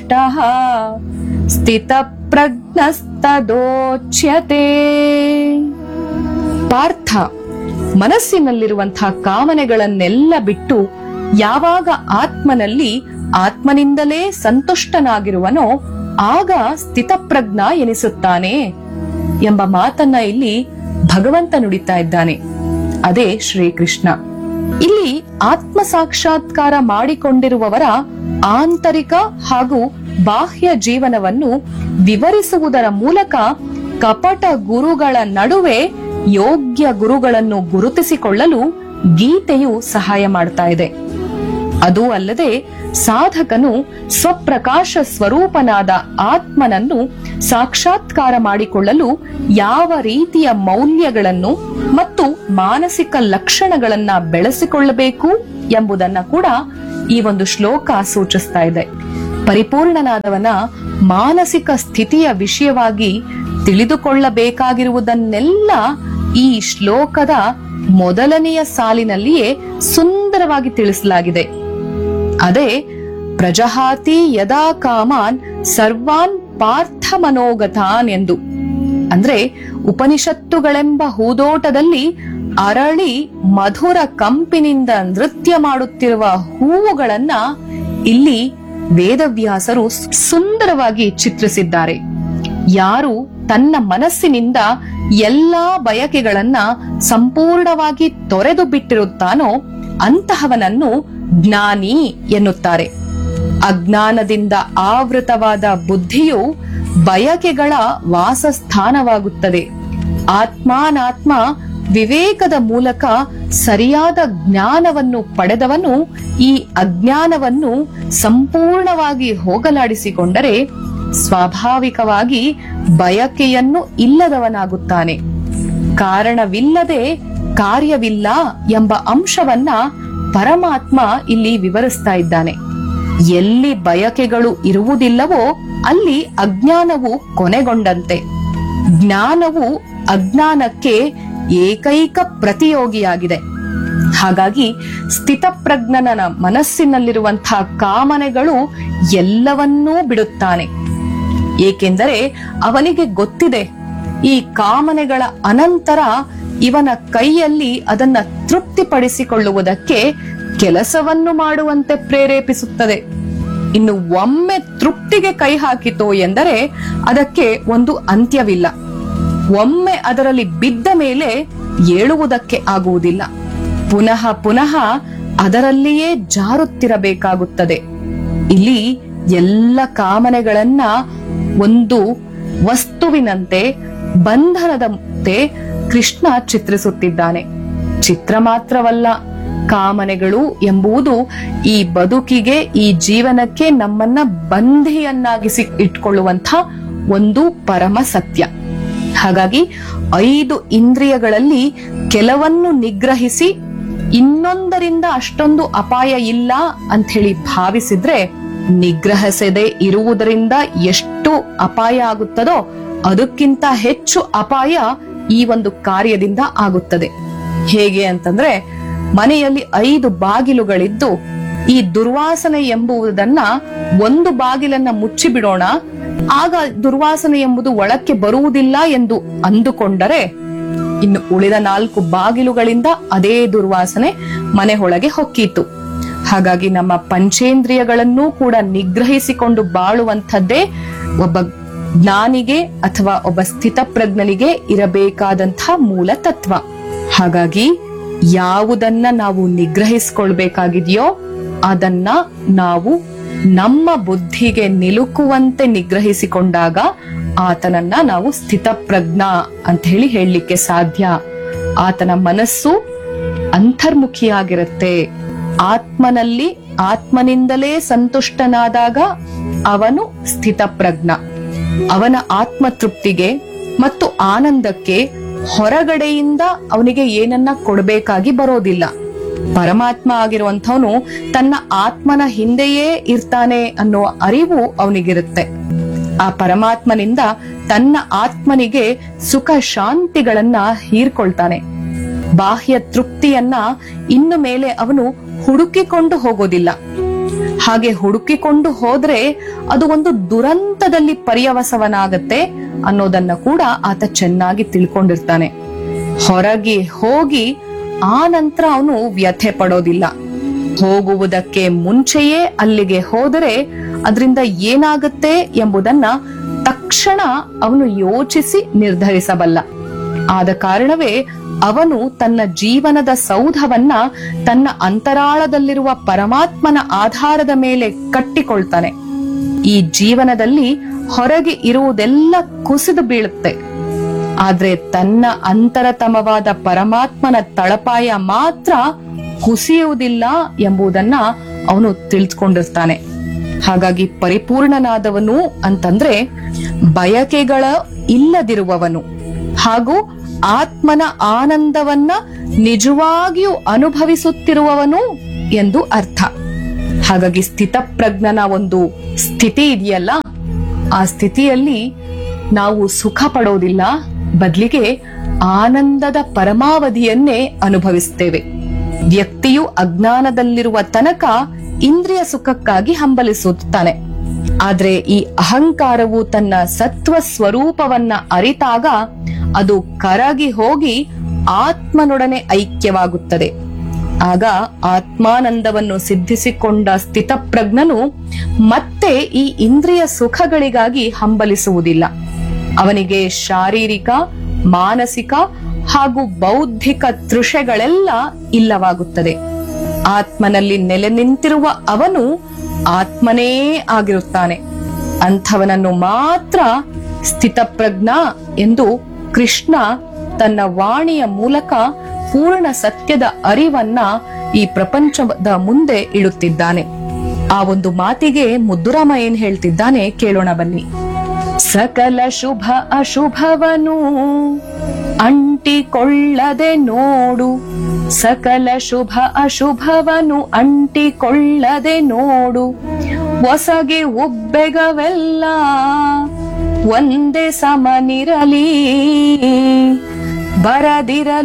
ತುಷ್ಟಃ ಸ್ಥಿತಪ್ರಜ್ಞಸ್ತದೋಚ್ಯತೆ ಪಾರ್ಥ ಮನಸ್ಸಿನಲ್ಲಿರುವಂತಹ ಕಾಮನೆಗಳನ್ನೆಲ್ಲ ಬಿಟ್ಟು ಯಾವಾಗ ಆತ್ಮನಲ್ಲಿ ಆತ್ಮನಿಂದಲೇ ಸಂತುಷ್ಟನಾಗಿರುವನೋ ಆಗ ಸ್ಥಿತಪ್ರಜ್ಞ ಎನಿಸುತ್ತಾನೆ ಎಂಬ ಮಾತನ್ನ ಇಲ್ಲಿ ಭಗವಂತ ನುಡಿತಾ ಇದ್ದಾನೆ ಅದೇ ಶ್ರೀಕೃಷ್ಣ ಇಲ್ಲಿ ಆತ್ಮ ಸಾಕ್ಷಾತ್ಕಾರ ಮಾಡಿಕೊಂಡಿರುವವರ ಆಂತರಿಕ ಹಾಗೂ ಬಾಹ್ಯ ಜೀವನವನ್ನು ವಿವರಿಸುವುದರ ಮೂಲಕ ಕಪಟ ಗುರುಗಳ ನಡುವೆ ಯೋಗ್ಯ ಗುರುಗಳನ್ನು ಗುರುತಿಸಿಕೊಳ್ಳಲು ಗೀತೆಯು ಸಹಾಯ ಮಾಡ್ತಾ ಇದೆ ಅದೂ ಅಲ್ಲದೆ ಸಾಧಕನು ಸ್ವಪ್ರಕಾಶ ಸ್ವರೂಪನಾದ ಆತ್ಮನನ್ನು ಸಾಕ್ಷಾತ್ಕಾರ ಮಾಡಿಕೊಳ್ಳಲು ಯಾವ ರೀತಿಯ ಮೌಲ್ಯಗಳನ್ನು ಮತ್ತು ಮಾನಸಿಕ ಲಕ್ಷಣಗಳನ್ನ ಬೆಳೆಸಿಕೊಳ್ಳಬೇಕು ಎಂಬುದನ್ನ ಕೂಡ ಈ ಒಂದು ಶ್ಲೋಕ ಸೂಚಿಸ್ತಾ ಇದೆ ಪರಿಪೂರ್ಣನಾದವನ ಮಾನಸಿಕ ಸ್ಥಿತಿಯ ವಿಷಯವಾಗಿ ತಿಳಿದುಕೊಳ್ಳಬೇಕಾಗಿರುವುದನ್ನೆಲ್ಲ ಈ ಶ್ಲೋಕದ ಮೊದಲನೆಯ ಸಾಲಿನಲ್ಲಿಯೇ ಸುಂದರವಾಗಿ ತಿಳಿಸಲಾಗಿದೆ ಅದೇ ಪ್ರಜಹಾತಿ ಯದಾ ಕಾಮಾನ್ ಸರ್ವಾನ್ ಪಾರ್ಥ ಮನೋಗತಾನ್ ಎಂದು ಅಂದ್ರೆ ಉಪನಿಷತ್ತುಗಳೆಂಬ ಹೂದೋಟದಲ್ಲಿ ಅರಳಿ ಮಧುರ ಕಂಪಿನಿಂದ ನೃತ್ಯ ಮಾಡುತ್ತಿರುವ ಹೂವುಗಳನ್ನ ಇಲ್ಲಿ ವೇದವ್ಯಾಸರು ಸುಂದರವಾಗಿ ಚಿತ್ರಿಸಿದ್ದಾರೆ ಯಾರು ತನ್ನ ಮನಸ್ಸಿನಿಂದ ಎಲ್ಲಾ ಬಯಕೆಗಳನ್ನ ಸಂಪೂರ್ಣವಾಗಿ ತೊರೆದು ಬಿಟ್ಟಿರುತ್ತಾನೋ ಅಂತಹವನನ್ನು ಜ್ಞಾನಿ ಎನ್ನುತ್ತಾರೆ ಅಜ್ಞಾನದಿಂದ ಆವೃತವಾದ ಬುದ್ಧಿಯು ಬಯಕೆಗಳ ವಾಸಸ್ಥಾನವಾಗುತ್ತದೆ ಆತ್ಮಾನಾತ್ಮ ವಿವೇಕದ ಮೂಲಕ ಸರಿಯಾದ ಜ್ಞಾನವನ್ನು ಪಡೆದವನು ಈ ಅಜ್ಞಾನವನ್ನು ಸಂಪೂರ್ಣವಾಗಿ ಹೋಗಲಾಡಿಸಿಕೊಂಡರೆ ಸ್ವಾಭಾವಿಕವಾಗಿ ಬಯಕೆಯನ್ನು ಇಲ್ಲದವನಾಗುತ್ತಾನೆ ಕಾರಣವಿಲ್ಲದೆ ಕಾರ್ಯವಿಲ್ಲ ಎಂಬ ಅಂಶವನ್ನ ಪರಮಾತ್ಮ ಇಲ್ಲಿ ವಿವರಿಸ್ತಾ ಇದ್ದಾನೆ ಎಲ್ಲಿ ಬಯಕೆಗಳು ಇರುವುದಿಲ್ಲವೋ ಅಲ್ಲಿ ಅಜ್ಞಾನವು ಕೊನೆಗೊಂಡಂತೆ ಜ್ಞಾನವು ಅಜ್ಞಾನಕ್ಕೆ ಏಕೈಕ ಪ್ರತಿಯೋಗಿಯಾಗಿದೆ ಹಾಗಾಗಿ ಸ್ಥಿತಪ್ರಜ್ಞನ ಮನಸ್ಸಿನಲ್ಲಿರುವಂತಹ ಕಾಮನೆಗಳು ಎಲ್ಲವನ್ನೂ ಬಿಡುತ್ತಾನೆ ಏಕೆಂದರೆ ಅವನಿಗೆ ಗೊತ್ತಿದೆ ಈ ಕಾಮನೆಗಳ ಅನಂತರ ಇವನ ಕೈಯಲ್ಲಿ ಅದನ್ನ ತೃಪ್ತಿಪಡಿಸಿಕೊಳ್ಳುವುದಕ್ಕೆ ಕೆಲಸವನ್ನು ಮಾಡುವಂತೆ ಪ್ರೇರೇಪಿಸುತ್ತದೆ ಇನ್ನು ಒಮ್ಮೆ ತೃಪ್ತಿಗೆ ಕೈ ಹಾಕಿತೋ ಎಂದರೆ ಅದಕ್ಕೆ ಒಂದು ಅಂತ್ಯವಿಲ್ಲ ಒಮ್ಮೆ ಅದರಲ್ಲಿ ಬಿದ್ದ ಮೇಲೆ ಏಳುವುದಕ್ಕೆ ಆಗುವುದಿಲ್ಲ ಪುನಃ ಪುನಃ ಅದರಲ್ಲಿಯೇ ಜಾರುತ್ತಿರಬೇಕಾಗುತ್ತದೆ ಇಲ್ಲಿ ಎಲ್ಲ ಕಾಮನೆಗಳನ್ನ ಒಂದು ವಸ್ತುವಿನಂತೆ ಬಂಧನದಂತೆ ಕೃಷ್ಣ ಚಿತ್ರಿಸುತ್ತಿದ್ದಾನೆ ಚಿತ್ರ ಮಾತ್ರವಲ್ಲ ಕಾಮನೆಗಳು ಎಂಬುದು ಈ ಬದುಕಿಗೆ ಈ ಜೀವನಕ್ಕೆ ನಮ್ಮನ್ನ ಬಂಧಿಯನ್ನಾಗಿಸಿ ಇಟ್ಕೊಳ್ಳುವಂತ ಒಂದು ಪರಮ ಸತ್ಯ ಹಾಗಾಗಿ ಐದು ಇಂದ್ರಿಯಗಳಲ್ಲಿ ಕೆಲವನ್ನು ನಿಗ್ರಹಿಸಿ ಇನ್ನೊಂದರಿಂದ ಅಷ್ಟೊಂದು ಅಪಾಯ ಇಲ್ಲ ಅಂತ ಹೇಳಿ ಭಾವಿಸಿದ್ರೆ ನಿಗ್ರಹಿಸದೆ ಇರುವುದರಿಂದ ಎಷ್ಟು ಅಪಾಯ ಆಗುತ್ತದೋ ಅದಕ್ಕಿಂತ ಹೆಚ್ಚು ಅಪಾಯ ಈ ಒಂದು ಕಾರ್ಯದಿಂದ ಆಗುತ್ತದೆ ಹೇಗೆ ಅಂತಂದ್ರೆ ಮನೆಯಲ್ಲಿ ಐದು ಬಾಗಿಲುಗಳಿದ್ದು ಈ ದುರ್ವಾಸನೆ ಎಂಬುದನ್ನ ಒಂದು ಬಾಗಿಲನ್ನ ಮುಚ್ಚಿಬಿಡೋಣ ಆಗ ದುರ್ವಾಸನೆ ಎಂಬುದು ಒಳಕ್ಕೆ ಬರುವುದಿಲ್ಲ ಎಂದು ಅಂದುಕೊಂಡರೆ ಇನ್ನು ಉಳಿದ ನಾಲ್ಕು ಬಾಗಿಲುಗಳಿಂದ ಅದೇ ದುರ್ವಾಸನೆ ಮನೆ ಒಳಗೆ ಹೊಕ್ಕೀತು ಹಾಗಾಗಿ ನಮ್ಮ ಪಂಚೇಂದ್ರಿಯಗಳನ್ನೂ ಕೂಡ ನಿಗ್ರಹಿಸಿಕೊಂಡು ಬಾಳುವಂಥದ್ದೇ ಒಬ್ಬ ಜ್ಞಾನಿಗೆ ಅಥವಾ ಒಬ್ಬ ಸ್ಥಿತಪ್ರಜ್ಞನಿಗೆ ಇರಬೇಕಾದಂತಹ ಮೂಲ ತತ್ವ ಹಾಗಾಗಿ ಯಾವುದನ್ನ ನಾವು ನಿಗ್ರಹಿಸಿಕೊಳ್ಬೇಕಾಗಿದೆಯೋ ಅದನ್ನ ನಾವು ನಮ್ಮ ಬುದ್ಧಿಗೆ ನಿಲುಕುವಂತೆ ನಿಗ್ರಹಿಸಿಕೊಂಡಾಗ ಆತನನ್ನ ನಾವು ಸ್ಥಿತಪ್ರಜ್ಞ ಅಂತ ಹೇಳಿ ಹೇಳಲಿಕ್ಕೆ ಸಾಧ್ಯ ಆತನ ಮನಸ್ಸು ಅಂತರ್ಮುಖಿಯಾಗಿರುತ್ತೆ ಆತ್ಮನಲ್ಲಿ ಆತ್ಮನಿಂದಲೇ ಸಂತುಷ್ಟನಾದಾಗ ಅವನು ಸ್ಥಿತಪ್ರಜ್ಞ ಅವನ ಆತ್ಮತೃಪ್ತಿಗೆ ಮತ್ತು ಆನಂದಕ್ಕೆ ಹೊರಗಡೆಯಿಂದ ಅವನಿಗೆ ಏನನ್ನ ಕೊಡಬೇಕಾಗಿ ಬರೋದಿಲ್ಲ ಪರಮಾತ್ಮ ಆಗಿರುವಂಥವನು ತನ್ನ ಆತ್ಮನ ಹಿಂದೆಯೇ ಇರ್ತಾನೆ ಅನ್ನೋ ಅರಿವು ಅವನಿಗಿರುತ್ತೆ ಆ ಪರಮಾತ್ಮನಿಂದ ತನ್ನ ಆತ್ಮನಿಗೆ ಸುಖ ಶಾಂತಿಗಳನ್ನ ಹೀರ್ಕೊಳ್ತಾನೆ ಬಾಹ್ಯ ತೃಪ್ತಿಯನ್ನ ಇನ್ನು ಮೇಲೆ ಅವನು ಹುಡುಕಿಕೊಂಡು ಹೋಗೋದಿಲ್ಲ ಹಾಗೆ ಹುಡುಕಿಕೊಂಡು ಹೋದ್ರೆ ಅದು ಒಂದು ದುರಂತದಲ್ಲಿ ಪರ್ಯವಸವನಾಗತ್ತೆ ಅನ್ನೋದನ್ನ ಕೂಡ ಆತ ಚೆನ್ನಾಗಿ ತಿಳ್ಕೊಂಡಿರ್ತಾನೆ ಹೊರಗೆ ಹೋಗಿ ಆ ನಂತರ ಅವನು ವ್ಯಥೆ ಪಡೋದಿಲ್ಲ ಹೋಗುವುದಕ್ಕೆ ಮುಂಚೆಯೇ ಅಲ್ಲಿಗೆ ಹೋದರೆ ಅದರಿಂದ ಏನಾಗುತ್ತೆ ಎಂಬುದನ್ನ ತಕ್ಷಣ ಅವನು ಯೋಚಿಸಿ ನಿರ್ಧರಿಸಬಲ್ಲ ಆದ ಕಾರಣವೇ ಅವನು ತನ್ನ ಜೀವನದ ಸೌಧವನ್ನ ತನ್ನ ಅಂತರಾಳದಲ್ಲಿರುವ ಪರಮಾತ್ಮನ ಆಧಾರದ ಮೇಲೆ ಕಟ್ಟಿಕೊಳ್ತಾನೆ ಈ ಜೀವನದಲ್ಲಿ ಹೊರಗೆ ಇರುವುದೆಲ್ಲ ಕುಸಿದು ಬೀಳುತ್ತೆ ಆದ್ರೆ ತನ್ನ ಅಂತರತಮವಾದ ಪರಮಾತ್ಮನ ತಳಪಾಯ ಮಾತ್ರ ಕುಸಿಯುವುದಿಲ್ಲ ಎಂಬುದನ್ನ ಅವನು ತಿಳಿದುಕೊಂಡಿರ್ತಾನೆ ಹಾಗಾಗಿ ಪರಿಪೂರ್ಣನಾದವನು ಅಂತಂದ್ರೆ ಬಯಕೆಗಳ ಇಲ್ಲದಿರುವವನು ಹಾಗೂ ಆತ್ಮನ ಆನಂದವನ್ನ ನಿಜವಾಗಿಯೂ ಅನುಭವಿಸುತ್ತಿರುವವನು ಎಂದು ಅರ್ಥ ಹಾಗಾಗಿ ಸ್ಥಿತಪ್ರಜ್ಞನ ಒಂದು ಸ್ಥಿತಿ ಇದೆಯಲ್ಲ ಆ ಸ್ಥಿತಿಯಲ್ಲಿ ನಾವು ಸುಖ ಪಡೋದಿಲ್ಲ ಬದಲಿಗೆ ಆನಂದದ ಪರಮಾವಧಿಯನ್ನೇ ಅನುಭವಿಸ್ತೇವೆ ವ್ಯಕ್ತಿಯು ಅಜ್ಞಾನದಲ್ಲಿರುವ ತನಕ ಇಂದ್ರಿಯ ಸುಖಕ್ಕಾಗಿ ಹಂಬಲಿಸುತ್ತಾನೆ ಆದ್ರೆ ಈ ಅಹಂಕಾರವು ತನ್ನ ಸತ್ವ ಸ್ವರೂಪವನ್ನ ಅರಿತಾಗ ಅದು ಕರಗಿ ಹೋಗಿ ಆತ್ಮನೊಡನೆ ಐಕ್ಯವಾಗುತ್ತದೆ ಆಗ ಆತ್ಮಾನಂದವನ್ನು ಸಿದ್ಧಿಸಿಕೊಂಡ ಸ್ಥಿತಪ್ರಜ್ಞನು ಮತ್ತೆ ಈ ಇಂದ್ರಿಯ ಸುಖಗಳಿಗಾಗಿ ಹಂಬಲಿಸುವುದಿಲ್ಲ ಅವನಿಗೆ ಶಾರೀರಿಕ ಮಾನಸಿಕ ಹಾಗೂ ಬೌದ್ಧಿಕ ತೃಷೆಗಳೆಲ್ಲ ಇಲ್ಲವಾಗುತ್ತದೆ ಆತ್ಮನಲ್ಲಿ ನೆಲೆ ನಿಂತಿರುವ ಅವನು ಆತ್ಮನೇ ಆಗಿರುತ್ತಾನೆ ಅಂಥವನನ್ನು ಮಾತ್ರ ಸ್ಥಿತಪ್ರಜ್ಞ ಎಂದು ಕೃಷ್ಣ ತನ್ನ ವಾಣಿಯ ಮೂಲಕ ಪೂರ್ಣ ಸತ್ಯದ ಅರಿವನ್ನ ಈ ಪ್ರಪಂಚದ ಮುಂದೆ ಇಡುತ್ತಿದ್ದಾನೆ ಆ ಒಂದು ಮಾತಿಗೆ ಮುದ್ದುರಾಮ ಏನ್ ಹೇಳ್ತಿದ್ದಾನೆ ಕೇಳೋಣ ಬನ್ನಿ ಸಕಲ ಶುಭ ಅಶುಭವನು ಅಂಟಿಕೊಳ್ಳದೆ ನೋಡು ಸಕಲ ಶುಭ ಅಶುಭವನು ಅಂಟಿಕೊಳ್ಳದೆ ನೋಡು ಹೊಸಗೆ ಉಬ್ಬೆಗವೆಲ್ಲ ಒಂದೇ ಸಮನಿರಲಿ ಬರದಿರಲು